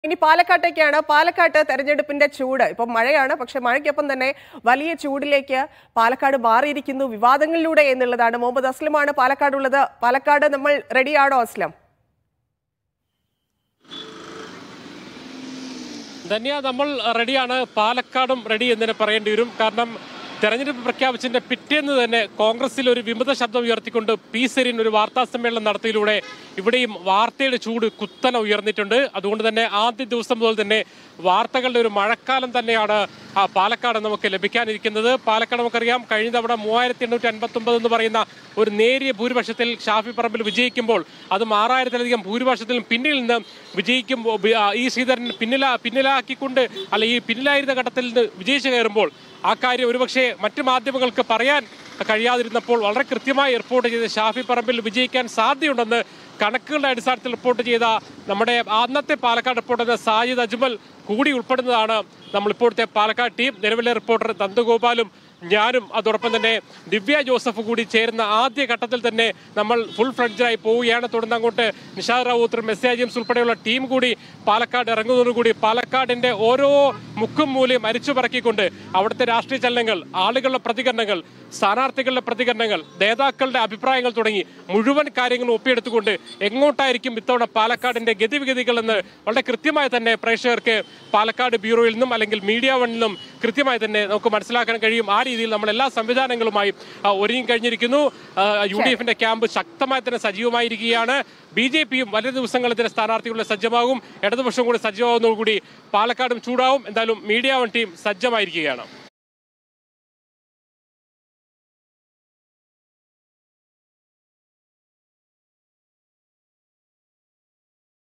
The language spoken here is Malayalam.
ഇനി പാലക്കാട്ടേക്കാണ് പാലക്കാട്ട് തെരഞ്ഞെടുപ്പിന്റെ ചൂട് ഇപ്പം മഴയാണ് പക്ഷെ മഴയ്ക്കൊപ്പം തന്നെ വലിയ ചൂടിലേക്ക് പാലക്കാട് മാറിയിരിക്കുന്നു വിവാദങ്ങളിലൂടെ എന്നുള്ളതാണ് മുഹമ്മദ് അസ്ലമാണ് പാലക്കാട് ഉള്ളത് പാലക്കാട് നമ്മൾ റെഡിയാണോ അസ്ലം ധന്യ നമ്മൾ റെഡിയാണ് പാലക്കാടും റെഡി എന്ന് തന്നെ പറയേണ്ടി വരും കാരണം തെരഞ്ഞെടുപ്പ് പ്രഖ്യാപിച്ചതിന്റെ പിറ്റേന്ന് തന്നെ കോൺഗ്രസിൽ ഒരു വിമത ശബ്ദം ഉയർത്തിക്കൊണ്ട് പി സെരീൻ ഒരു വാർത്താ സമ്മേളനം നടത്തിയതിലൂടെ ഇവിടെയും വാർത്തയുടെ ചൂട് കുത്തനെ ഉയർന്നിട്ടുണ്ട് അതുകൊണ്ട് തന്നെ ആദ്യ ദിവസം മുതൽ തന്നെ വാർത്തകളുടെ ഒരു മഴക്കാലം തന്നെയാണ് ആ പാലക്കാട് നമുക്ക് ലഭിക്കാനിരിക്കുന്നത് പാലക്കാട് നമുക്കറിയാം കഴിഞ്ഞ തവണ മൂവായിരത്തി എണ്ണൂറ്റി അൻപത്തി ഒമ്പത് എന്ന് പറയുന്ന ഒരു നേരിയ ഭൂരിപക്ഷത്തിൽ ഷാഫി പറമ്പിൽ വിജയിക്കുമ്പോൾ അതും ആറായിരത്തിലധികം ഭൂരിപക്ഷത്തിലും പിന്നിൽ നിന്ന് വിജയിക്കുമ്പോൾ ബി- ആ, ഈ ശ്രീധരൻ പിന്നിലാ പിന്നിലാക്കിക്കൊണ്ട് അല്ല ഈ പിന്നിലായിരുന്ന ഘട്ടത്തിൽ നിന്ന് വിജയിച്ചു കയറുമ്പോൾ ആ കാര്യം ഒരുപക്ഷെ മറ്റു മാധ്യമങ്ങൾക്ക് പറയാൻ കഴിയാതിരുന്നപ്പോൾ വളരെ കൃത്യമായി റിപ്പോർട്ട് ചെയ്ത് ഷാഫി പറമ്പിൽ വിജയിക്കാൻ സാധ്യതയുണ്ടെന്ന് കണക്കുകളുടെ അടിസ്ഥാനത്തിൽ റിപ്പോർട്ട് ചെയ്ത നമ്മുടെ അന്നത്തെ പാലക്കാട് റിപ്പോർട്ടർ സാജിദ് അജ്മൽ കൂടി ഉൾപ്പെടുന്നതാണ് നമ്മൾ ഇപ്പോഴത്തെ പാലക്കാട് ടീം നിലവിലെ റിപ്പോർട്ടർ നന്ദഗോപാലും ഞാനും അതോടൊപ്പം തന്നെ ദിവ്യ ജോസഫ് കൂടി ചേരുന്ന ആദ്യ ഘട്ടത്തിൽ തന്നെ നമ്മൾ ഫുൾ ഫ്ലഡ്ജായി പോവുകയാണ് തുടർന്ന് അങ്ങോട്ട് നിഷാദ് റാവൂത്തർ മെസ്സി ജെയിംസ് ഉൾപ്പെടെയുള്ള ടീം കൂടി പാലക്കാട് ഇറങ്ങുന്നതോടുകൂടി പാലക്കാടിന്റെ ഓരോ മുക്കും മൂലയും അരിച്ചു പറക്കിക്കൊണ്ട് അവിടുത്തെ രാഷ്ട്രീയ ചലനങ്ങൾ ആളുകളുടെ പ്രതികരണങ്ങൾ സ്ഥാനാർത്ഥികളുടെ പ്രതികരണങ്ങൾ നേതാക്കളുടെ അഭിപ്രായങ്ങൾ തുടങ്ങി മുഴുവൻ കാര്യങ്ങളും ഒപ്പിയെടുത്തുകൊണ്ട് എങ്ങോട്ടായിരിക്കും ഇത്തവണ പാലക്കാടിന്റെ ഗതിവിഗതികൾ എന്ന് വളരെ കൃത്യമായി തന്നെ പ്രേക്ഷകർക്ക് പാലക്കാട് ബ്യൂറോയിൽ നിന്നും അല്ലെങ്കിൽ മീഡിയ വണ്ണിൽ നിന്നും കൃത്യമായി തന്നെ നമുക്ക് മനസ്സിലാക്കാൻ കഴിയും ആ രീതിയിൽ നമ്മൾ എല്ലാ സംവിധാനങ്ങളുമായി ആ, ഒരുങ്ങി കഴിഞ്ഞിരിക്കുന്നു ആ, യു ഡി എഫിന്റെ ക്യാമ്പ് ശക്തമായി തന്നെ സജീവമായിരിക്കുകയാണ് ബി ജെ പിയും വലിയ ദിവസങ്ങളിൽ തന്നെ സ്ഥാനാർത്ഥികളുടെ സജ്ജമാകും ഇടതുപക്ഷം കൂടി സജ്ജമാകുന്നതോടുകൂടി പാലക്കാടും ചൂടാവും എന്തായാലും മീഡിയ വൺ ടീം സജ്ജമായിരിക്കുകയാണ്